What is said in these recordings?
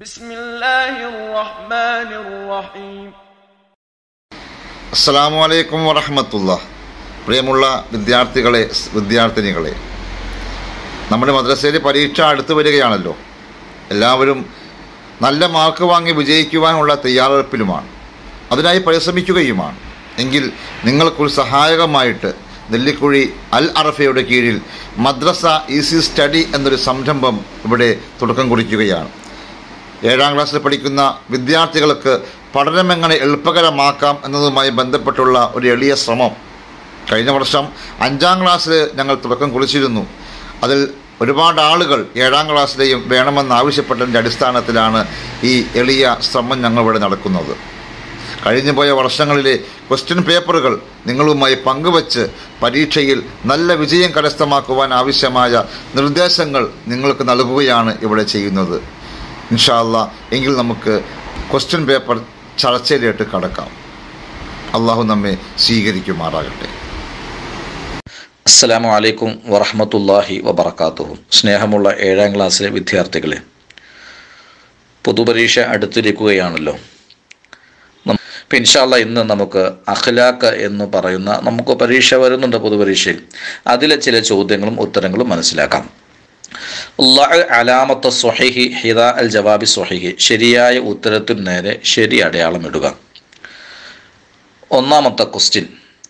بسم الله الرحمن الرحيم അസ്സാം വലൈക്കും വറഹമത്തുള്ള പ്രിയമുള്ള വിദ്യാർത്ഥികളെ വിദ്യാർത്ഥിനികളെ നമ്മുടെ മദ്രസയിൽ പരീക്ഷ അടുത്തു വരികയാണല്ലോ എല്ലാവരും നല്ല മാർക്ക് വാങ്ങി വിജയിക്കുവാനുള്ള തയ്യാറെടുപ്പിലുമാണ് അതിനായി പരിശ്രമിക്കുകയുമാണ് എങ്കിൽ നിങ്ങൾക്കൊരു സഹായകമായിട്ട് നെല്ലിക്കുഴി അൽ അറഫയുടെ കീഴിൽ മദ്രസ ഈസി സ്റ്റഡി എന്നൊരു സംരംഭം ഇവിടെ തുടക്കം കുറിക്കുകയാണ് ഏഴാം ക്ലാസ്സിൽ പഠിക്കുന്ന വിദ്യാർത്ഥികൾക്ക് പഠനം എങ്ങനെ എളുപ്പകരമാക്കാം എന്നതുമായി ബന്ധപ്പെട്ടുള്ള ഒരു എളിയ ശ്രമം കഴിഞ്ഞ വർഷം അഞ്ചാം ക്ലാസ്സിൽ ഞങ്ങൾ തുടക്കം കുറിച്ചിരുന്നു അതിൽ ഒരുപാട് ആളുകൾ ഏഴാം ക്ലാസ്സിലെയും വേണമെന്ന് ആവശ്യപ്പെട്ടതിൻ്റെ അടിസ്ഥാനത്തിലാണ് ഈ എളിയ ശ്രമം ഞങ്ങളിവിടെ നടക്കുന്നത് കഴിഞ്ഞു പോയ വർഷങ്ങളിലെ ക്വസ്റ്റ്യൻ പേപ്പറുകൾ നിങ്ങളുമായി പങ്കുവച്ച് പരീക്ഷയിൽ നല്ല വിജയം കരസ്ഥമാക്കുവാൻ ആവശ്യമായ നിർദ്ദേശങ്ങൾ നിങ്ങൾക്ക് നൽകുകയാണ് ഇവിടെ ചെയ്യുന്നത് ഇൻഷാല്ല എങ്കിൽ നമുക്ക് ക്വസ്റ്റ്യൻ പേപ്പർ ചർച്ചയിലേക്ക് കടക്കാം അള്ളാഹു നമ്മെ സ്വീകരിക്കുമാറാകട്ടെ അസ്സലാമു അലൈക്കും വറഹമത്തല്ലാഹി വബർക്കാത്തുഹു സ്നേഹമുള്ള ഏഴാം ക്ലാസ്സിലെ വിദ്യാർത്ഥികളെ പൊതുപരീക്ഷ അടുത്തിരിക്കുകയാണല്ലോ നം- ഇപ്പം ഇൻഷാല്ല ഇന്ന് നമുക്ക് അഖ്ലാഖ് എന്ന് പറയുന്ന നമുക്ക് പരീക്ഷ വരുന്നുണ്ട് പൊതുപരീക്ഷയിൽ അതിലെ ചില ചോദ്യങ്ങളും ഉത്തരങ്ങളും മനസ്സിലാക്കാം അള്ളാഹ് അലാമത്ത് സ്വഹിഹി ഹിദ അൽ ജവാബി സ്വഹിഹി ശരിയായ ഉത്തരത്തിന് നേരെ ശരി അടയാളം ഇടുക ഒന്നാമത്തെ ക്വസ്റ്റ്യൻ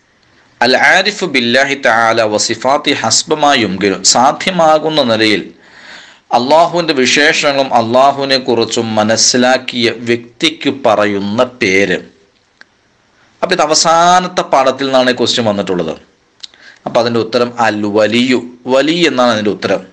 അൽ ആരിഫ് ബില്ലാഹി തആല വസിഫാത്തി ഹസ്ബമായുംകിലും സാധ്യമാകുന്ന നിലയിൽ അള്ളാഹുവിൻ്റെ വിശേഷണങ്ങളും അള്ളാഹുവിനെ കുറിച്ചും മനസ്സിലാക്കിയ വ്യക്തിക്ക് പറയുന്ന പേര് അപ്പം ഇത് അവസാനത്തെ പാഠത്തിൽ നിന്നാണ് ഈ ക്വസ്റ്റ്യൻ വന്നിട്ടുള്ളത് അപ്പം അതിൻ്റെ ഉത്തരം അൽ വലിയു വലി എന്നാണ് അതിൻ്റെ ഉത്തരം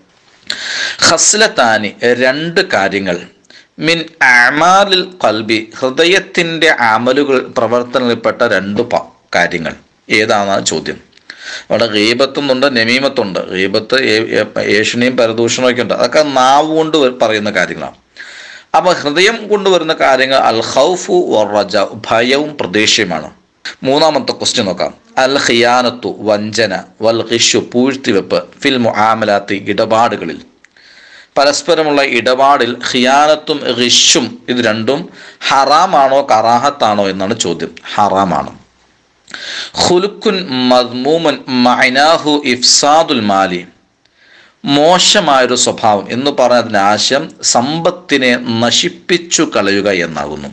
ഹസ്ലത്താനി രണ്ട് കാര്യങ്ങൾ മിൻ അമാലിൽ കൽബി ഹൃദയത്തിൻ്റെ അമലുകൾ പ്രവർത്തനങ്ങളിൽപ്പെട്ട രണ്ട് പ- കാര്യങ്ങൾ ഏതാണ് ചോദ്യം അവിടെ ഗീബത്തുന്നുണ്ട് നമീമത്തുണ്ട് ഗീബത്ത് ഏഷണിയും പരദൂഷണവും ഒക്കെ ഉണ്ട് അതൊക്കെ നാവ് കൊണ്ട് വ- പറയുന്ന കാര്യങ്ങളാണ് അപ്പോൾ ഹൃദയം കൊണ്ടുവരുന്ന കാര്യങ്ങൾ അൽ ഖൗഫു വറജ ഭയവും പ്രതീക്ഷയുമാണ് മൂന്നാമത്തെ ക്വസ്റ്റ്യൻ നോക്കാം അൽ ഖിയാനത്തു വഞ്ചന വൽ ഖിഷു പൂഴ്ത്തിവെപ്പ് ഫിൽ മുആമലാത്തി ഇടപാടുകളിൽ പരസ്പരമുള്ള ഇടപാടിൽ ഖിയാനത്തും ഖിഷും ഇത് രണ്ടും ഹറാമാണോ കറാഹത്താണോ എന്നാണ് ചോദ്യം ഹറാമാണ് ഖുലുക്കുൻ മദ്മൂമൻ മൈനാഹു ഇഫ്സാദുൽ മാലി മോശമായൊരു സ്വഭാവം എന്ന് പറഞ്ഞതിന് ആശയം സമ്പത്തിനെ നശിപ്പിച്ചു കളയുക എന്നാകുന്നു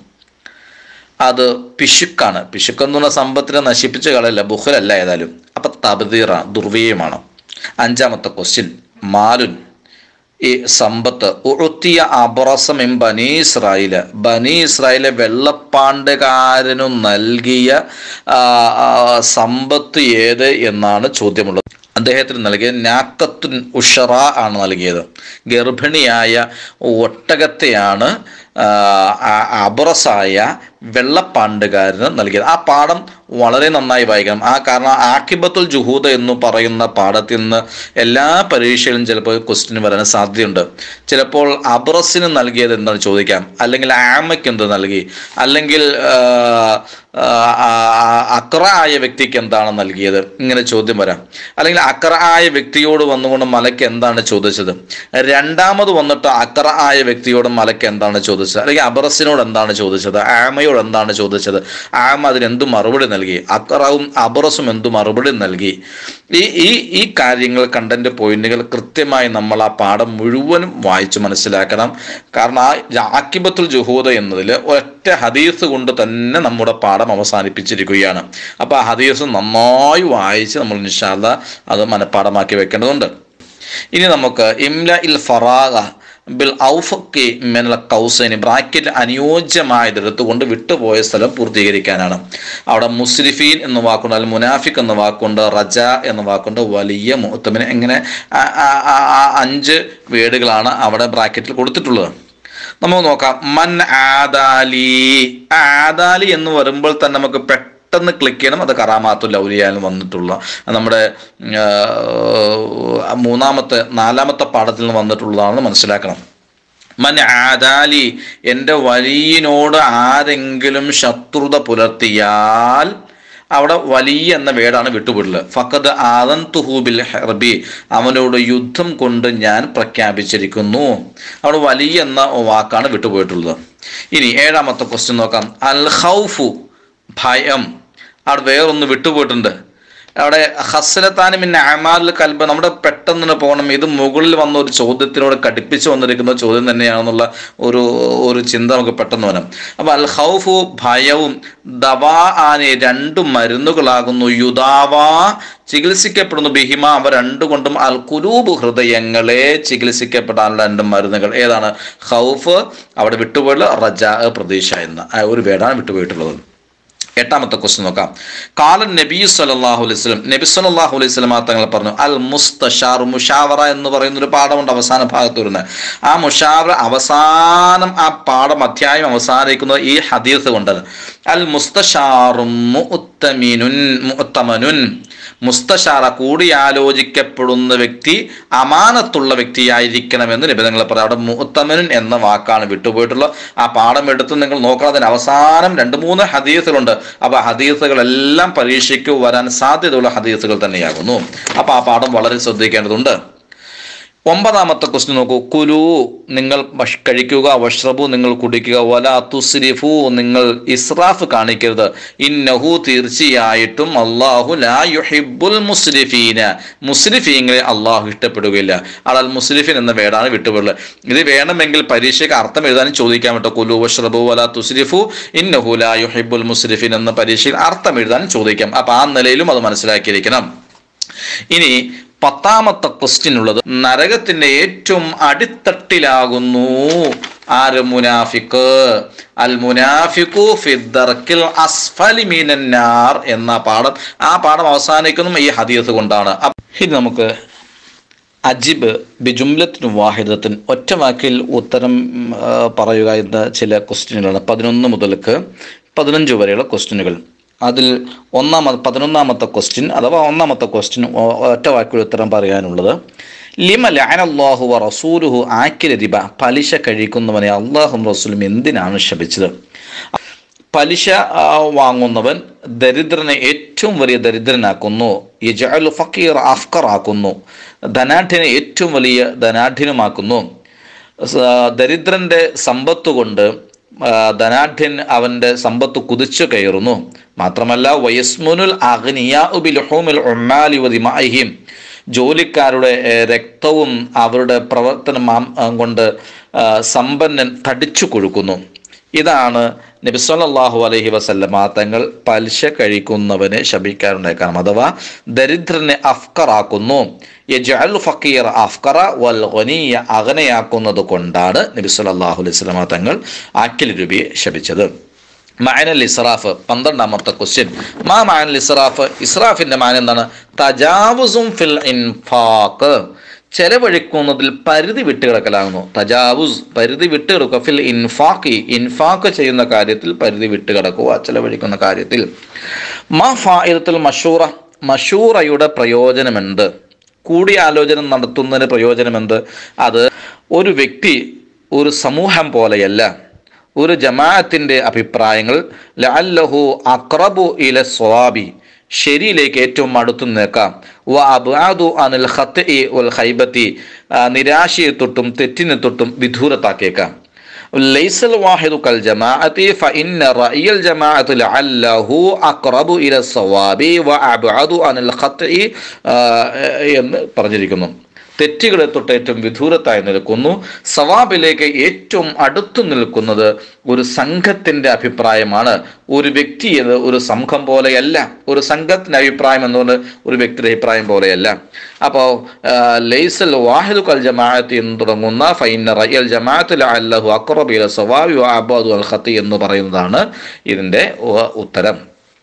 അത് പിശുക്കാണ് പിശുക്ക് എന്ന് പറഞ്ഞ സമ്പത്തിനെ നശിപ്പിച്ച് കളയല്ല ബുഹലല്ല ഏതായാലും അപ്പൊ തബദീറ ദുർവ്യയമാണ് അഞ്ചാമത്തെ ക്വസ്റ്റ്യൻ മാലുൻ ഈ സമ്പത്ത് ഉഴുത്തിയ അബ്രസം എം ബനി ഇസ്രായേല് ബനി ഇസ്രായേലെ വെള്ളപ്പാണ്ടുകാരനു നൽകിയ ആ, ആ, സമ്പത്ത് ഏത് എന്നാണ് ചോദ്യമുള്ളത് അദ്ദേഹത്തിന് നൽകിയത് നാക്കത്തുൻ ഉഷറ ആണ് നൽകിയത് ഗർഭിണിയായ ഒട്ടകത്തെയാണ് ആ, ആ- അബ്രസായ വെള്ളപ്പാണ്ടുകാരന് നൽകിയത് ആ പാഠം വളരെ നന്നായി വായിക്കണം ആ കാരണം ആക്കിബത്തുൽ ജുഹൂദ എന്ന് പറയുന്ന പാഠത്തിൽ നിന്ന് എല്ലാ പരീക്ഷയിലും ചിലപ്പോൾ ക്വസ്റ്റ്യൻ വരാൻ സാധ്യതയുണ്ട് ചിലപ്പോൾ അബ്രസിന് നൽകിയത് എന്താണ് ചോദിക്കാം അല്ലെങ്കിൽ ആമയ്ക്ക് എന്ത് നൽകി അല്ലെങ്കിൽ ആ, ആ, ആ, അക്ര ആയ വ്യക്തിക്ക് എന്താണ് നൽകിയത് ഇങ്ങനെ ചോദ്യം വരാം അല്ലെങ്കിൽ അക്ര ആയ വ്യക്തിയോട് വന്നുകൊണ്ട് മലയ്ക്ക് എന്താണ് ചോദിച്ചത് രണ്ടാമത് വന്നിട്ട് അക്ര ആയ വ്യക്തിയോട് മലയ്ക്ക് എന്താണ് ചോദിച്ചത് അല്ലെങ്കിൽ അബറസിനോട് എന്താണ് ചോദിച്ചത് ആമയോട് എന്താണ് ചോദിച്ചത് ആമ അതിന് എന്ത് മറുപടി നൽകി അക്രവും അബറസും എന്ത് മറുപടി നൽകി ഈ ഈ ഈ കാര്യങ്ങൾ കണ്ടന്റ് പോയിന്റുകൾ കൃത്യമായി നമ്മൾ ആ പാഠം മുഴുവനും വായിച്ച് മനസ്സിലാക്കണം കാരണം ആ ആക്കിബത്തുൽ ജുഹൂദ എന്നതിൽ ഒറ്റ ഹദീസ് കൊണ്ട് തന്നെ നമ്മുടെ പാഠം അവസാനിപ്പിച്ചിരിക്കുകയാണ് അപ്പോൾ ആ ഹദീസ് നന്നായി വായിച്ച് നമ്മൾ നിഷാദ അത് മനഃപ്പാഠമാക്കി വെക്കേണ്ടതുണ്ട് ഇനി നമുക്ക് ഇംല ഇൽ ഫറാഗ ബിൽ ഔഫക്കി മെനൽ കൗസൈനി ബ്രാക്കറ്റിൽ അനുയോജ്യമായത് എടുത്തുകൊണ്ട് വിട്ടുപോയ സ്ഥലം പൂർത്തീകരിക്കാനാണ് അവിടെ മുസ്ലിഫീൻ എന്ന വാക്കുണ്ട് അല്ല മുനാഫിക് എന്ന വാക്കുണ്ട് റജ എന്ന വാക്കുണ്ട് വലിയ മുഹത്തമിന് ഇങ്ങനെ ആ- ആ- ആ- ആ അഞ്ച് വേർഡുകളാണ് അവിടെ ബ്രാക്കറ്റിൽ കൊടുത്തിട്ടുള്ളത് നമുക്ക് നോക്കാം മൻ ആദാലി ആദാലി എന്ന് വരുമ്പോൾ തന്നെ നമുക്ക് പെട്ടെന്ന് ക്ലിക്ക് ചെയ്യണം അത് കറാമാത്തു ലൗലിയാലും വന്നിട്ടുള്ള നമ്മുടെ ആ, മൂന്നാമത്തെ നാലാമത്തെ പാഠത്തിൽ നിന്ന് വന്നിട്ടുള്ളതാണെന്ന് മനസ്സിലാക്കണം മൻ ആദാലി എൻ്റെ വലിയനോട് ആരെങ്കിലും ശത്രുത പുലർത്തിയാൽ അവിടെ വലിയ എന്ന വേടാണ് വിട്ടുപോയിട്ടുള്ളത് ഫക്കത് ആദൻ തുഹൂബിൽ ഹെർബി അവനോട് യുദ്ധം കൊണ്ട് ഞാൻ പ്രഖ്യാപിച്ചിരിക്കുന്നു അവിടെ വലിയ എന്ന വാക്കാണ് വിട്ടുപോയിട്ടുള്ളത് ഇനി ഏഴാമത്തെ ക്വസ്റ്റ്യൻ നോക്കാം അൽ ഹൗഫു ഭയം അവിടെ വേറൊന്ന് വിട്ടുപോയിട്ടുണ്ട് അവിടെ ഹസ്രത്താനും പിന്നെ അമാലിൽ കൽബ നമ്മുടെ പെട്ടെന്ന് പോകണം ഇത് മുകളിൽ വന്ന ഒരു ചോദ്യത്തിനോട് കടുപ്പിച്ച് വന്നിരിക്കുന്ന ചോദ്യം തന്നെയാണെന്നുള്ള ഒരു ഒരു ചിന്ത നമുക്ക് പെട്ടെന്ന് വരാം അപ്പൊ അൽ ഹൗഫു ഭയവും ദവാ ആനെ രണ്ട് മരുന്നുകളാകുന്നു യുദാവാ ചികിത്സിക്കപ്പെടുന്നു ബിഹിമ അവ രണ്ടുകൊണ്ടും അൽ കുലൂബ് ഹൃദയങ്ങളെ ചികിത്സിക്കപ്പെടാനുള്ള രണ്ട് മരുന്നുകൾ ഏതാണ് ഹൗഫ് അവിടെ വിട്ടുപോയുള്ള റജ പ്രതീക്ഷ എന്ന ആ ഒരു വേടാണ് വിട്ടുപോയിട്ടുള്ളത് എട്ടാമത്തെ ക്വസ്റ്റ്യൻ നോക്കാം കാലൻ നബി സല്ലല്ലാഹു അലൈഹി വസല്ലം നബി സല്ലല്ലാഹു അലൈഹി വസല്ലം തങ്ങൾ പറഞ്ഞു അൽ മുസ്തഷാർ മുഷാവറ എന്ന് പറയുന്ന ഒരു പാഠമുണ്ട് അവസാന ഭാഗത്ത് വരുന്നത് ആ മുഷാവറ അവസാനം ആ പാഠം അധ്യായം അവസാനിക്കുന്നത് ഈ ഹദീസ് കൊണ്ടാണ് അൽ മുസ്തഷാറും മുഅത്തമിനുൻ മുഅത്തമനുൻ മുസ്തഷാറ കൂടിയാലോചിക്കപ്പെടുന്ന വ്യക്തി അമാനത്തുള്ള വ്യക്തിയായിരിക്കണമെന്ന് നിബന്ധനകൾ പറയാം അവിടെ മുത്തമനുൻ എന്ന വാക്കാണ് വിട്ടുപോയിട്ടുള്ളത് ആ പാഠം എടുത്ത് നിങ്ങൾ നോക്കണം അതിന് അവസാനം രണ്ട് മൂന്ന് ഹദീസുകളുണ്ട് അപ്പൊ ഹദീസുകളെല്ലാം പരീക്ഷയ്ക്ക് വരാൻ സാധ്യതയുള്ള ഹദീസുകൾ തന്നെയാകുന്നു അപ്പൊ ആ പാഠം വളരെ ശ്രദ്ധിക്കേണ്ടതുണ്ട് ഒമ്പതാമത്തെ ക്വസ്റ്റ്യൻ നോക്കൂ കുലു നിങ്ങൾ ഭക്ഷ- കഴിക്കുക വഷ്റബു നിങ്ങൾ കുടിക്കുക വല തുസ്രിഫു നിങ്ങൾ ഇസ്രാഫ് കാണിക്കരുത് ഇന്നഹു തീർച്ചയായിട്ടും അള്ളാഹു ലാ യുഹിബുൽ മുസ്ലിഫീന മുസ്ലിഫീങ്ങളെ അള്ളാഹു ഇഷ്ടപ്പെടുകയില്ല അളൽ മുസ്ലിഫിൻ എന്ന വേടാണ് വിട്ടുപോയുള്ളത് ഇത് വേണമെങ്കിൽ പരീക്ഷയ്ക്ക് അർത്ഥം എഴുതാനും ചോദിക്കാൻ പറ്റും കുലു വഷ്റബു വല തുസ്രിഫു ഇന്നഹു ലാ യുഹിബുൽ മുസ്ലിഫിൻ എന്ന പരീക്ഷയിൽ അർത്ഥം എഴുതാനും ചോദിക്കാം അപ്പൊ ആ നിലയിലും അത് മനസ്സിലാക്കിയിരിക്കണം ഇനി പത്താമത്തെ ക്വസ്റ്റ്യൻ ഉള്ളത് നരകത്തിന്റെ ഏറ്റവും അടിത്തട്ടിലാകുന്നു ആര് മുനാഫിക്ക് അൽ മുനാഫിഖു ഫിദ്ദർക്കിൽ അസ്ഫലി മീനന്നാർ എന്ന പാഠം ആ പാഠം അവസാനിക്കുന്നതും ഈ ഹദീസ് കൊണ്ടാണ് അപ്പ- ഇനി നമുക്ക് അജിബ് ബിജുംലത്തിന് വാഹിദത്തിൻ ഒറ്റ വാക്കിൽ ഉത്തരം ഉം, ആ, പറയുക എന്ന ചില ക്വസ്റ്റ്യനുകളാണ് പതിനൊന്ന് മുതൽക്ക് പതിനഞ്ച് വരെയുള്ള ക്വസ്റ്റ്യനുകൾ അതിൽ ഒന്നാമത് പതിനൊന്നാമത്തെ ക്വസ്റ്റ്യൻ അഥവാ ഒന്നാമത്തെ ക്വസ്റ്റ്യൻ ഒറ്റ വാക്കിൽ ഉത്തരം പറയാനുള്ളത് ലിമ ലഅനല്ലാഹു വ റസൂലുഹു ആക്കില റിബ പലിശ കഴിക്കുന്നവനെ അള്ളാഹും റസൂലും എന്തിനാണ് ശപിച്ചത് പലിശ ആ, വാങ്ങുന്നവൻ ദരിദ്രനെ ഏറ്റവും വലിയ ദരിദ്രനാക്കുന്നു യജഅലു ഫക്കീർ അഫ്കറാക്കുന്നു ധനാഢ്യനെ ഏറ്റവും വലിയ ധനാഢ്യനുമാക്കുന്നു സ- ദരിദ്രന്റെ സമ്പത്ത് കൊണ്ട് ആ, ധനാഢ്യൻ അവന്റെ സമ്പത്ത് കുതിച്ചു കയറുന്നു മാത്രമല്ല വയസ്മുനുൽ അഗ്നിയാഉബിൽഹൂമിൽ ഉമ്മാലി വദിമാഹിം ജോലിക്കാരുടെ ഏ, രക്തവും അവരുടെ പ്രവർത്തനം മാം- ആ, കൊണ്ട് ആ, സമ്പന്നൻ തടിച്ചു കൊഴുക്കുന്നു ഇതാണ് നബി സല്ലല്ലാഹു അലൈഹി വസല്ലമ തങ്ങൾ പലിശ കഴിക്കുന്നവനെ ശപിക്കാറുണ്ടായ കാരണം അഥവാ ദരിദ്രനെ അഫ്കറാക്കുന്നു യജ്അൽ ഫക്കീർ അഫ്കറ വൽ ഖനിയ അഗനയാക്കുന്നത് കൊണ്ടാണ് നബി സല്ലല്ലാഹു അലൈഹി വസല്ലമ തങ്ങൾ ആക്കിൽ രൂപിയെ ശപിച്ചത് മാനൽ ഇസ്രാഫ് പന്ത്രണ്ടാമത്തെ ക്വസ്റ്റ്യൻ മാ മാനൽ ഇസ്രാഫ് ഇസ്രാഫിന്റെ മാന എന്താണ് തജാവുസും ഫിൽ ഇൻഫാക്ക് ചെലവഴിക്കുന്നതിൽ പരിധി വിട്ടുകിടക്കലാകുന്നു തജാവുസ് പരിധി വിട്ടുകിടക്കുക ഫിൽ ഇൻഫാഖി ഇൻഫാക്ക് ചെയ്യുന്ന കാര്യത്തിൽ പരിധി വിട്ടുകിടക്കുക ചെലവഴിക്കുന്ന കാര്യത്തിൽ മാ ഫായിദത്തുൽ മഷൂറ മഷൂറയുടെ പ്രയോജനമെന്ത് കൂടിയാലോചന നടത്തുന്നതിന് പ്രയോജനമെന്ത് അത് ഒരു വ്യക്തി ഒരു സമൂഹം പോലെയല്ല ഒരു ജമാഅത്തിന്റെ അഭിപ്രായങ്ങൾ ലഅല്ലഹു അക്രബു ഇല സ്വാബി ശരിയിലേക്ക് ഏറ്റവും അടുത്തു നിൽക്കാം വ അബ്ആദു അനിൽ ഖത്ഇ വൽ ഖൈബത്തി ആ, നിരാശയെ തൊട്ടും തെറ്റിനെ തൊട്ടും വിദൂരത്താക്കിയേക്കാം ലൈസൽ വാഹിദു കൽ ജമാഅത്തി ഫഇന്ന റഅയൽ ജമാഅത്ത് ലഅല്ലഹു അഖ്റബു ഇല സവാബി വ അബ്അദു അനിൽ ഖത്ഇ ആ, എന്ന് പറഞ്ഞിരിക്കുന്നു തെറ്റുകളെ തൊട്ട് ഏറ്റവും വിദൂരത്തായി നിൽക്കുന്നു സവാബിലേക്ക് ഏറ്റവും അടുത്തു നിൽക്കുന്നത് ഒരു സംഘത്തിന്റെ അഭിപ്രായമാണ് ഒരു വ്യക്തി എന്ന് ഒരു സംഘം പോലെയല്ല ഒരു സംഘത്തിന്റെ അഭിപ്രായം എന്നുകൊണ്ട് ഒരു വ്യക്തിയുടെ അഭിപ്രായം പോലെയല്ല അപ്പോൾ ലൈസൽ വാഹിദു കൽ ജമാഅത്ത് എന്ന് തുടങ്ങുന്ന ഫൈന റയൽ ജമാഅത്ത് അല്ലഹു അക്റബില സവാബി അബാദു അൽ ഖത്തി എന്ന് പറയുന്നതാണ് ഇതിന്റെ ഉ- ഉത്തരം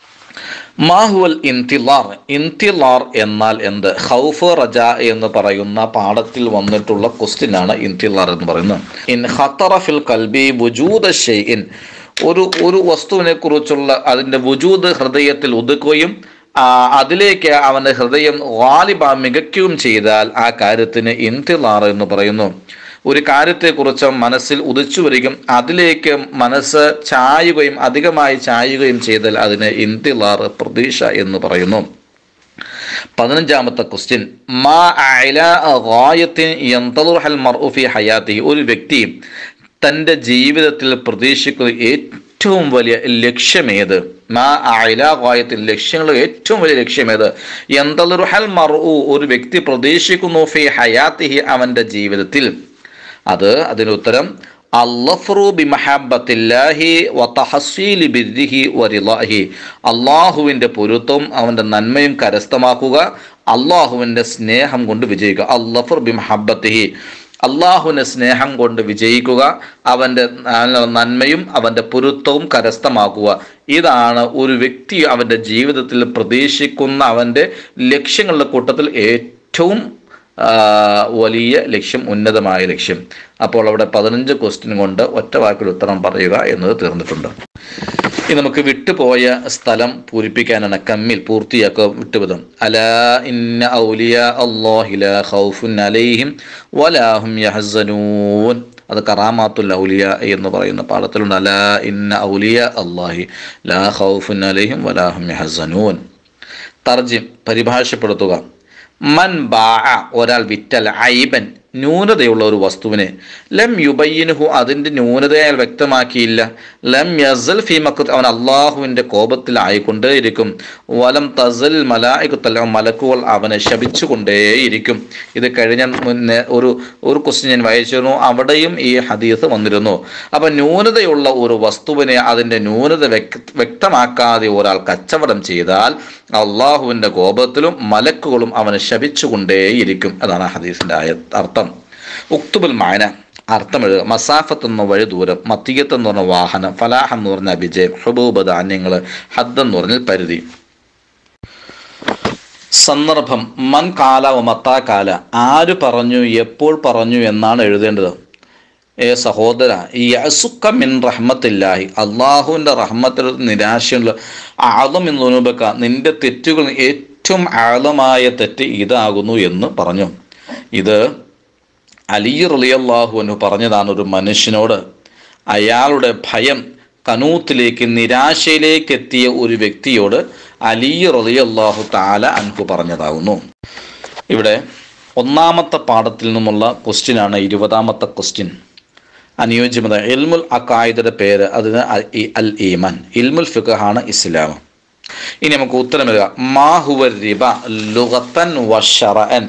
മാഹുവൽ ഇന്തിലാർ ഇന്തിലാർ എന്നാൽ എന്ത് ഹൗഫ് റജ എന്ന് പറയുന്ന പാഠത്തിൽ വന്നിട്ടുള്ള ക്വസ്റ്റ്യൻ ആണ് ഇന്തിലാർ എന്ന് പറയുന്നത് ഇൻ ഖത്തറ ഫിൽ കൽബി വുജൂദ ഷെയ്ഇൻ ഒരു ഒരു വസ്തുവിനെ കുറിച്ചുള്ള അതിന്റെ വുജൂദ് ഹൃദയത്തിൽ ഒതുക്കുകയും ആ, അതിലേക്ക് അവന്റെ ഹൃദയം വാലിബ മികയ്ക്കുകയും ചെയ്താൽ ആ കാര്യത്തിന് ഇന്തിലാർ എന്ന് പറയുന്നു ഒരു കാര്യത്തെക്കുറിച്ച് മനസ്സിൽ ഉദിച്ചു വരികയും അതിലേക്ക് മനസ്സ് ചായുകയും അധികമായി ചായുകയും ചെയ്താൽ അതിന് ഇന്തിലാർ പ്രതീക്ഷ എന്ന് പറയുന്നു പതിനഞ്ചാമത്തെ ക്വസ്റ്റ്യൻ മാ അല ഗായത്തിൻ യന്തലുഹൽ മർഉ ഫി ഹയാത്തി ഒരു വ്യക്തി തൻ്റെ ജീവിതത്തിൽ പ്രതീക്ഷിക്കുന്ന ഏറ്റവും വലിയ ലക്ഷ്യമേത് മാ അല ഗായത്തിൽ ലക്ഷ്യങ്ങൾ ഏറ്റവും വലിയ ലക്ഷ്യമേത് യന്തലുഹൽ മർഉ ഒരു വ്യക്തി പ്രതീക്ഷിക്കുന്നു ഫി ഹയാത്തിഹി അവൻ്റെ ജീവിതത്തിൽ അത് അതിന് ഉത്തരം അള്ളഫ്രു ബി മഹാബത്തില്ലാഹി വതഹസീലി ബിദ്ദിഹി വരിലാഹി അള്ളാഹുവിൻ്റെ പൊരുത്തവും അവൻ്റെ നന്മയും കരസ്ഥമാക്കുക അള്ളാഹുവിൻ്റെ സ്നേഹം കൊണ്ട് വിജയിക്കുക അള്ളഫർ ബി മഹബത്തിഹി അള്ളാഹുവിൻ്റെ സ്നേഹം കൊണ്ട് വിജയിക്കുക അവൻ്റെ നന്മയും അവൻ്റെ പൊരുത്തവും കരസ്ഥമാക്കുക ഇതാണ് ഒരു വ്യക്തി അവൻ്റെ ജീവിതത്തിൽ പ്രതീക്ഷിക്കുന്ന അവൻ്റെ ലക്ഷ്യങ്ങളുടെ കൂട്ടത്തിൽ ഏറ്റവും ആ, വലിയ ലക്ഷ്യം ഉന്നതമായ ലക്ഷ്യം അപ്പോൾ അവിടെ പതിനഞ്ച് ക്വസ്റ്റ്യൻ കൊണ്ട് ഒറ്റ വാക്കിൽ ഉത്തരം പറയുക എന്നത് തീർന്നിട്ടുണ്ട് ഇനി നമുക്ക് വിട്ടുപോയ സ്ഥലം പൂരിപ്പിക്കാനാണ് കമ്മിൽ പൂർത്തിയാക്കുക വിട്ടുവിധം അലാ ഇന്ന ഔലിയ അല്ലാഹില ഖൗഫുൻ അലൈഹിം വലാഹും യഹ്സനൂൻ അത് കറാമാത്തുൽ ഔലിയ എന്ന് പറയുന്ന പാഠത്തിലുണ്ട് അലാ ഇന്ന ഔലിയ അല്ലാഹി ലാ ഖൗഫുൻ അലൈഹിം വലാഹും യഹ്സനൂൻ തർജിം പരിഭാഷപ്പെടുത്തുക മൻ ബാ ഒരാൾ വിറ്റൽ ഐബൻ ന്യൂനതയുള്ള ഒരു വസ്തുവിനെ ലം യുബയ്യനുഹു അതിൻ്റെ ന്യൂനത അയാൾ വ്യക്തമാക്കിയില്ല ലം യസൽ ഫി മക്കത്ത് അവൻ അള്ളാഹുവിൻ്റെ കോപത്തിലായിക്കൊണ്ടേയിരിക്കും വലം തസൽ മലായിക്കുത്തല്ല മലക്കുകൾ അവനെ ശപിച്ചുകൊണ്ടേയിരിക്കും ഇത് കഴിഞ്ഞ മുന്നേ ഒരു ഒരു ക്വസ്റ്റ്യൻ ഞാൻ വായിച്ചിരുന്നു അവിടെയും ഈ ഹദീസ് വന്നിരുന്നു അപ്പം ന്യൂനതയുള്ള ഒരു വസ്തുവിനെ അതിൻ്റെ ന്യൂനത വ്യക്ത വ്യക്തമാക്കാതെ ഒരാൾ കച്ചവടം ചെയ്താൽ അള്ളാഹുവിൻ്റെ കോപത്തിലും മലക്കുകളും അവനെ ശപിച്ചുകൊണ്ടേയിരിക്കും അതാണ് ആ ഹദീസിൻ്റെ ആയ അർത്ഥം ഉക്തുബുൽ മായന അർത്ഥം എഴുതുക മസാഫത്ത് എന്ന വഴി ദൂരം മത്തിയത്ത് എന്ന് പറഞ്ഞ വാഹനം ഫലാഹ് എന്ന് പറഞ്ഞ അഭിജയം ഹുബൂബ ധാന്യങ്ങൾ ഹദ് എന്ന് പറഞ്ഞാൽ പരിധി സന്ദർഭം മൻ കാല മത്താ കാല ആര് പറഞ്ഞു എപ്പോൾ പറഞ്ഞു എന്നാണ് എഴുതേണ്ടത് ഏ സഹോദര ഈ യസുക്ക മിൻ റഹ്മത്തില്ലാഹി അള്ളാഹുവിൻ്റെ റഹ്മത്തിൽ നിരാശയുള്ള ആളം എന്നുനുബക്ക നിന്റെ തെറ്റുകൾ ഏറ്റവും ആഴമായ തെറ്റ് ഇതാകുന്നു എന്ന് പറഞ്ഞു ഇത് അലി റളിയല്ലാഹു എന്ന് പറഞ്ഞതാണ് ഒരു മനുഷ്യനോട് അയാളുടെ ഭയം കനൂത്തിലേക്ക് നിരാശയിലേക്ക് എത്തിയ ഒരു വ്യക്തിയോട് അലി റളിയല്ലാഹു താല അൻഹു പറഞ്ഞതാകുന്നു ഇവിടെ ഒന്നാമത്തെ പാഠത്തിൽ നിന്നുമുള്ള ക്വസ്റ്റ്യനാണ് ഇരുപതാമത്തെ ക്വസ്റ്റ്യൻ അനുയോജ്യമത ഇൽമുൽ അക്കായിദയുടെ പേര് അതിന് അ- ഈ അൽ ഈമാൻ ഇൽമുൽ ഫിഖാണ് ഇസ്ലാം ഇനി നമുക്ക് ഉത്തരം വരിക മാഹുവ റിബ ലുഗത്തൻ വഷറൻ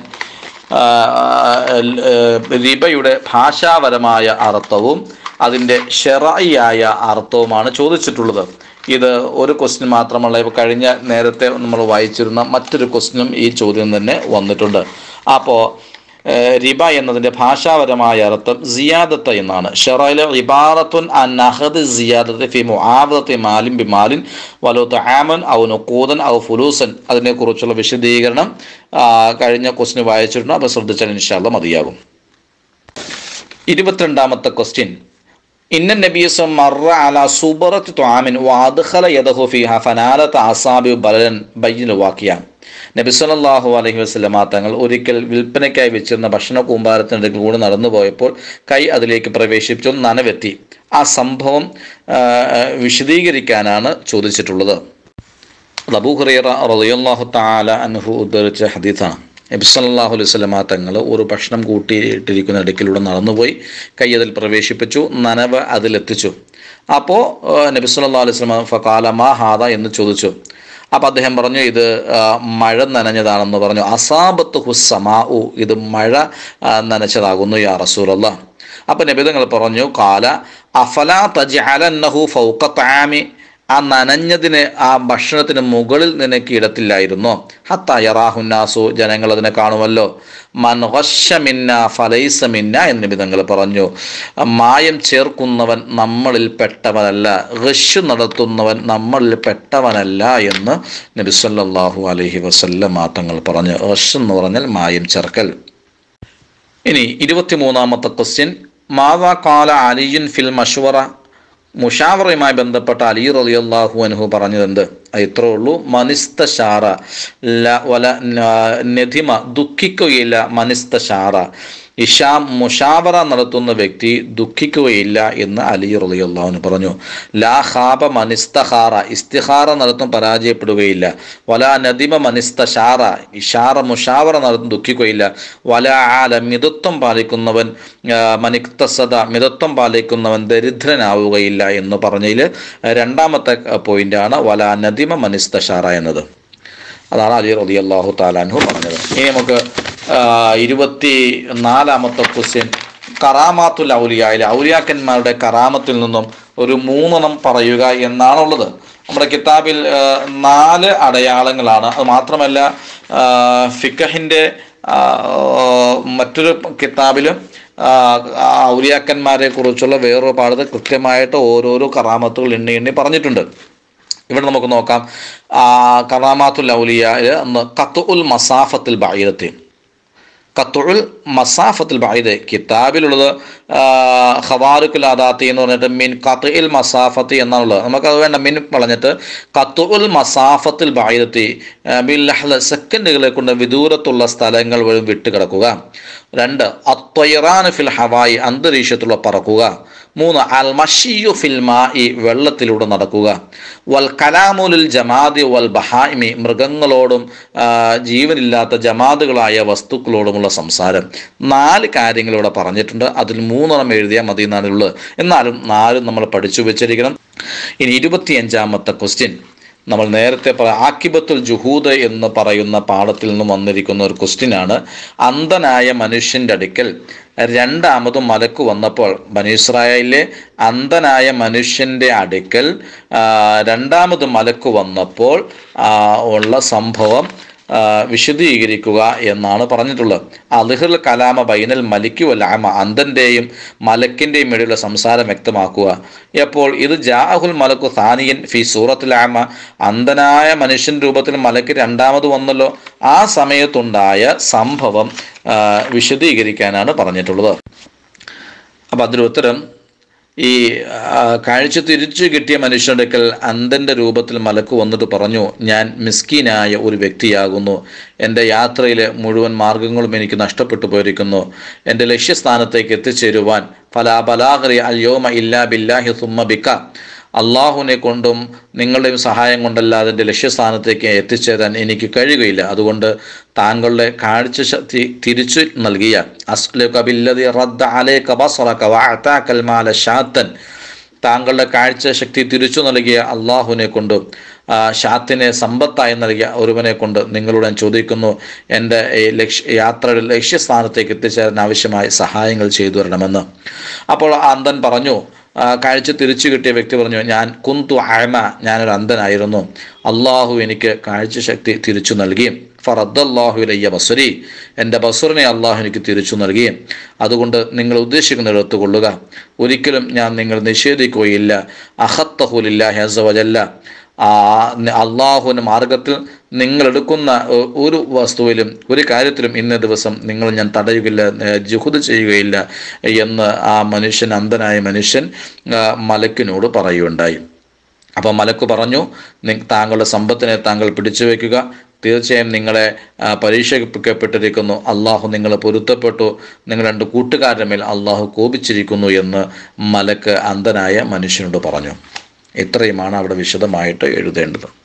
റിബയുടെ ഭാഷാപരമായ അർത്ഥവും അതിൻ്റെ ഷെറായിയായ അർത്ഥവുമാണ് ചോദിച്ചിട്ടുള്ളത് ഇത് ഒരു ക്വസ്റ്റ്യൻ മാത്രമല്ല ഇപ്പോൾ കഴിഞ്ഞ നേരത്തെ നമ്മൾ വായിച്ചിരുന്ന മറ്റൊരു ക്വസ്റ്റ്യനും ഈ ചോദ്യം തന്നെ വന്നിട്ടുണ്ട് അപ്പോൾ റിബ എന്നതിൻ്റെ ഭാഷാപരമായ അർത്ഥം സിയാദത്ത് എന്നാണ് ഷെറയിലെ ഇബാറത്തുൻ അൻ നഹദ് സിയാദത്ത് ഫി മുആവദത്തി മാലിൻ ബി മാലിൻ വലോ തആമൻ ഔ നുഖൂദൻ ഔ ഫുലൂസൻ അതിനെക്കുറിച്ചുള്ള വിശദീകരണം ആ, കഴിഞ്ഞ ക്വസ്റ്റിന് വായിച്ചിട്ടുണ്ട് അപ്പോൾ ശ്രദ്ധിച്ചാൽ ഇൻഷാല്ല മതിയാകും ഇരുപത്തിരണ്ടാമത്തെ ക്വസ്റ്റ്യൻ ഇന്ന നബീസ് മറ അല സുബറത്ത് ത്വാമിൻ വാദ്ഖല യദഹു ഫിഹ ഫനാലത്ത് അസാബി ബലൻ ബയ്യൻ വാക്കിയ നബി സല്ലല്ലാഹു അലൈഹി വസല്ലമ തങ്ങൾ ഒരിക്കൽ വിൽപ്പനയ്ക്കായി വെച്ചിരുന്ന ഭക്ഷണ കൂമ്പാരത്തിനിടയിൽ കൂടെ നടന്നു പോയപ്പോൾ കൈ അതിലേക്ക് പ്രവേശിച്ചു നനവെത്തി ആ സംഭവം ആ, ആ, വിശദീകരിക്കാനാണ് ചോദിച്ചിട്ടുള്ളത് അത് അബൂ ഹുറൈറ റളിയല്ലാഹു തആല അൻഹു ഉദ്ധരിച്ച ഹദീസാണ് നബി സല്ലല്ലാഹു അലൈഹി വസല്ലമ തങ്ങൾ ഒരു ഭക്ഷണം കൂട്ടിയിട്ടിരിക്കുന്ന ഇടയ്ക്കിലൂടെ നടന്നുപോയി കൈ അതിൽ പ്രവേശിപ്പിച്ചു നനവ് അതിലെത്തിച്ചു അപ്പോൾ നബി സല്ലല്ലാഹു അലൈഹി വസല്ലമ ഫഖാല മാ ഹാദ എന്ന് ചോദിച്ചു അപ്പോൾ അദ്ദേഹം പറഞ്ഞു ഇത് ആ, മഴ നനഞ്ഞതാണെന്ന് പറഞ്ഞു അസാബത്ത് ഹുസമാഉ ഇത് മഴ ആ, നനച്ചതാകുന്നു യാ റസൂലല്ലാ അപ്പോൾ നബി തങ്ങൾ പറഞ്ഞു കാല അഫല തജ്അലന്നഹു ഫൗഖ തആമി ആ നനഞ്ഞതിന് ആ ഭക്ഷണത്തിന് മുകളിൽ നിനക്ക് ഇടത്തില്ലായിരുന്നോ ഹത്ത യറാഹുന്നാസു ജനങ്ങൾ അതിനെ കാണുമല്ലോ മൻഹമിന്ന ഫലൈസമിന്ന എന്ന് വിധങ്ങൾ പറഞ്ഞു മായം ചേർക്കുന്നവൻ നമ്മളിൽ പെട്ടവനല്ല ഋഷ് നടത്തുന്നവൻ നമ്മളിൽ പെട്ടവനല്ല എന്ന് നബി സല്ലല്ലാഹു അലൈഹി വസല്ലം മാറ്റങ്ങൾ പറഞ്ഞു ഋഷ് എന്ന് പറഞ്ഞാൽ മായം ചേർക്കൽ ഇനി ഇരുപത്തിമൂന്നാമത്തെ ക്വസ്റ്റ്യൻ മാതാ കാല അലിയുൻ ഫിൽ മഷുവറ മുഷാവറയുമായി ബന്ധപ്പെട്ട അലി റളിയല്ലാഹു അൻഹു പറഞ്ഞതെന്ത് അത് ഇത്രേ ഉള്ളൂ മനിസ്തശാറ ല വല ന- നദിമ ദുഃഖിക്കുകയില്ല മനിസ്തശാറ ഇഷാ മുഷാവറ നടത്തുന്ന വ്യക്തി ദുഃഖിക്കുകയില്ല എന്ന് അലി റളിയല്ലാഹുവിന് പറഞ്ഞു ലാ ഖാബ മനിസ്തഹാറ ഇസ്തിഹാറ നടത്തും പരാജയപ്പെടുകയില്ല വലാ നദിമ മനിസ്തഷാറ ഇഷാറ മുഷാവറ നടത്തും ദുഃഖിക്കുകയില്ല വലാ ആല മിതത്വം പാലിക്കുന്നവൻ ആ, മനിക്തസദ മിതത്വം പാലിക്കുന്നവൻ ദരിദ്രനാവുകയില്ല എന്ന് പറഞ്ഞതിൽ രണ്ടാമത്തെ പോയിന്റാണ് വലാ നദിമ മനിസ്തഷാറ എന്നത് അതാണ് അലി റതി അള്ളാഹു താലാൻഹു പറഞ്ഞത് ഇനി നമുക്ക് ആ, ഇരുപത്തി നാലാമത്തെ ക്വസ്റ്റ്യൻ കറാമാത്തുൽ ഔലിയായിലെ ഔലിയാക്കന്മാരുടെ കറാമത്തിൽ നിന്നും ഒരു മൂന്നെണ്ണം പറയുക എന്നാണുള്ളത് നമ്മുടെ കിതാബിൽ ആ, നാല് അടയാളങ്ങളാണ് അത് മാത്രമല്ല ആ, ഫിക്കഹിൻ്റെ ആ, മറ്റൊരു കിതാബിലും ആ, ആ ഔലിയാക്കന്മാരെ കുറിച്ചുള്ള വേറൊരു പാടത്ത് കൃത്യമായിട്ട് ഓരോരോ കറാമത്തുകൾ എണ്ണി എണ്ണി പറഞ്ഞിട്ടുണ്ട് ഇവിടെ നമുക്ക് നോക്കാം ആ കറാമാത്തുൽ ഔലിയ കത്ത് ഉൽ മസാഫത്തിൽ ബായിരത്തി കത്തുൽ മസാഫത്തിൽ ബായിദ് കിതാബിലുള്ളത് ഖവാറുക്കുൽ അദാത്തി എന്ന് പറഞ്ഞിട്ട് മിൻ കത്തുൽ മസാഫത്തി എന്നാണുള്ളത് നമുക്കത് വേണ്ട മിൻ പറഞ്ഞിട്ട് കത്തുൽ മസാഫത്തിൽ ബായിദത്തി ബില്ലഹ്ല സെക്കൻഡുകളെ കൊണ്ട് വിദൂരത്തുള്ള സ്ഥലങ്ങൾ വഴി വിട്ടുകിടക്കുക രണ്ട് അത്വയറാൻ ഫിൽ ഹവായി അന്തരീക്ഷത്തിലുള്ള പറക്കുക മൂന്ന് അൽ മഷിയു ഫിൽ മായി വെള്ളത്തിലൂടെ നടക്കുക വൽ കലാമുലിൽ ജമാദി വൽ ബഹായിമി മൃഗങ്ങളോടും ആ, ജീവനില്ലാത്ത ജമാദുകളായ വസ്തുക്കളോടുമുള്ള സംസാരം നാല് കാര്യങ്ങൾ ഇവിടെ പറഞ്ഞിട്ടുണ്ട് അതിൽ മൂന്നെണ്ണം എഴുതിയാൽ മതി എന്നാണ് ഉള്ളത് എന്നാലും നാലും നമ്മൾ പഠിച്ചു വെച്ചിരിക്കണം ഇനി ഇരുപത്തിയഞ്ചാമത്തെ ക്വസ്റ്റ്യൻ നമ്മൾ നേരത്തെ പറ ആക്കിബത്തുൽ ജുഹൂദ് എന്ന് പറയുന്ന പാഠത്തിൽ നിന്നും വന്നിരിക്കുന്ന ഒരു ക്വസ്റ്റ്യനാണ് അന്ധനായ മനുഷ്യൻ്റെ അടുക്കൽ രണ്ടാമത് മലക്ക് വന്നപ്പോൾ ബനീസ്രായേലിലെ അന്ധനായ മനുഷ്യൻ്റെ അടുക്കൽ ആ, രണ്ടാമത് മലക്ക് വന്നപ്പോൾ ആ, ഉള്ള സംഭവം ആ, വിശദീകരിക്കുക എന്നാണ് പറഞ്ഞിട്ടുള്ളത് അൽഹുൽ കലാമ ബൈനൽ മലിക്കു വലാമ അന്ധൻ്റെയും മലക്കിൻ്റെയും ഇടയിലുള്ള സംസാരം വ്യക്തമാക്കുക എപ്പോൾ ഇത് ജാഹുൽ മലക്കു സാനിയൻ ഫി സൂറത്തിൽ ആമ അന്ധനായ മനുഷ്യൻ രൂപത്തിൽ മലക്ക് രണ്ടാമത് വന്നല്ലോ ആ സമയത്തുണ്ടായ സംഭവം ആ, വിശദീകരിക്കാനാണ് പറഞ്ഞിട്ടുള്ളത് അപ്പം അതിൻ്റെ ഉത്തരം ഈ ആ, കാഴ്ച തിരിച്ചു കിട്ടിയ മനുഷ്യരുടെ അടുക്കൽ അന്ധൻ്റെ രൂപത്തിൽ മലക്ക് വന്നിട്ട് പറഞ്ഞു ഞാൻ മിസ്കീനായ ഒരു വ്യക്തിയാകുന്നു എൻ്റെ യാത്രയിലെ മുഴുവൻ മാർഗങ്ങളും എനിക്ക് നഷ്ടപ്പെട്ടു പോയിരിക്കുന്നു എൻ്റെ ലക്ഷ്യസ്ഥാനത്തേക്ക് എത്തിച്ചേരുവാൻ ഫലാ ബലാഹറി അൽയോമ ഇല്ലാ ബില്ലാഹി സുമ്മ ബിക്ക അള്ളാഹുവിനെ കൊണ്ടും നിങ്ങളുടെയും സഹായം കൊണ്ടല്ലാതെ എൻ്റെ ലക്ഷ്യസ്ഥാനത്തേക്ക് എത്തിച്ചേരാൻ എനിക്ക് കഴിയുകയില്ല അതുകൊണ്ട് താങ്കളുടെ കാഴ്ച ശക്തി തിരിച്ചു നൽകിയ അസ്ലുക ബില്ലദി റദ്ദ അലൈക ബസ്റക വഅതാകൽ മാല ഷാത്തൻ താങ്കളുടെ കാഴ്ച ശക്തി തിരിച്ചു നൽകിയ അള്ളാഹുവിനെ കൊണ്ടും ആ, ഷാത്തിനെ സമ്പത്തായി നൽകിയ ഒരുവനെ കൊണ്ട് നിങ്ങളോട് ഞാൻ ചോദിക്കുന്നു എൻ്റെ ഈ ലക്ഷ്യ യാത്രയുടെ ലക്ഷ്യസ്ഥാനത്തേക്ക് എത്തിച്ചേരാൻ ആവശ്യമായ സഹായങ്ങൾ ചെയ്തു തരണമെന്ന് അപ്പോൾ ആ അന്ധൻ പറഞ്ഞു ആ, കാഴ്ച തിരിച്ചു കിട്ടിയ വ്യക്തി പറഞ്ഞു ഞാൻ കുന്തു അയമ ഞാനൊരു അന്ധനായിരുന്നു അള്ളാഹു എനിക്ക് കാഴ്ചശക്തി തിരിച്ചു നൽകി ഫറദ്ദല്ലാഹു ഇലയ്യ ബസുരി എൻ്റെ ബസുറിനെ അള്ളാഹു എനിക്ക് തിരിച്ചു നൽകി അതുകൊണ്ട് നിങ്ങൾ ഉദ്ദേശിക്കുന്ന എടുത്തുകൊള്ളുക ഒരിക്കലും ഞാൻ നിങ്ങൾ നിഷേധിക്കുകയില്ല അഹത്തഹുലില്ലാഹി അസവജല്ല ആ അള്ളാഹുവിൻ്റെ മാർഗത്തിൽ നിങ്ങൾ എടുക്കുന്ന ഒ- ഒരു വസ്തുവിലും ഒരു കാര്യത്തിലും ഇന്ന ദിവസം നിങ്ങൾ ഞാൻ തടയുകയില്ല ഏർ ജുഹുദ് ചെയ്യുകയില്ല എന്ന് ആ മനുഷ്യൻ അന്ധനായ മനുഷ്യൻ ആ, മലക്കിനോട് പറയുകയുണ്ടായി അപ്പോൾ മലക്ക് പറഞ്ഞു "നി- താങ്കളുടെ സമ്പത്തിനെ താങ്കൾ പിടിച്ചു വയ്ക്കുക തീർച്ചയായും നിങ്ങളെ ആ, പരീക്ഷിക്കപ്പെട്ടിരിക്കുന്നു അള്ളാഹു നിങ്ങളെ പൊരുത്തപ്പെട്ടു നിങ്ങൾ രണ്ട് കൂട്ടുകാരുടെ മേൽ അള്ളാഹു കോപിച്ചിരിക്കുന്നു എന്ന് മലക്ക് അന്ധനായ മനുഷ്യനോട് പറഞ്ഞു ഇത്രയുമാണ് അവിടെ വിശദമായിട്ട് എഴുതേണ്ടത്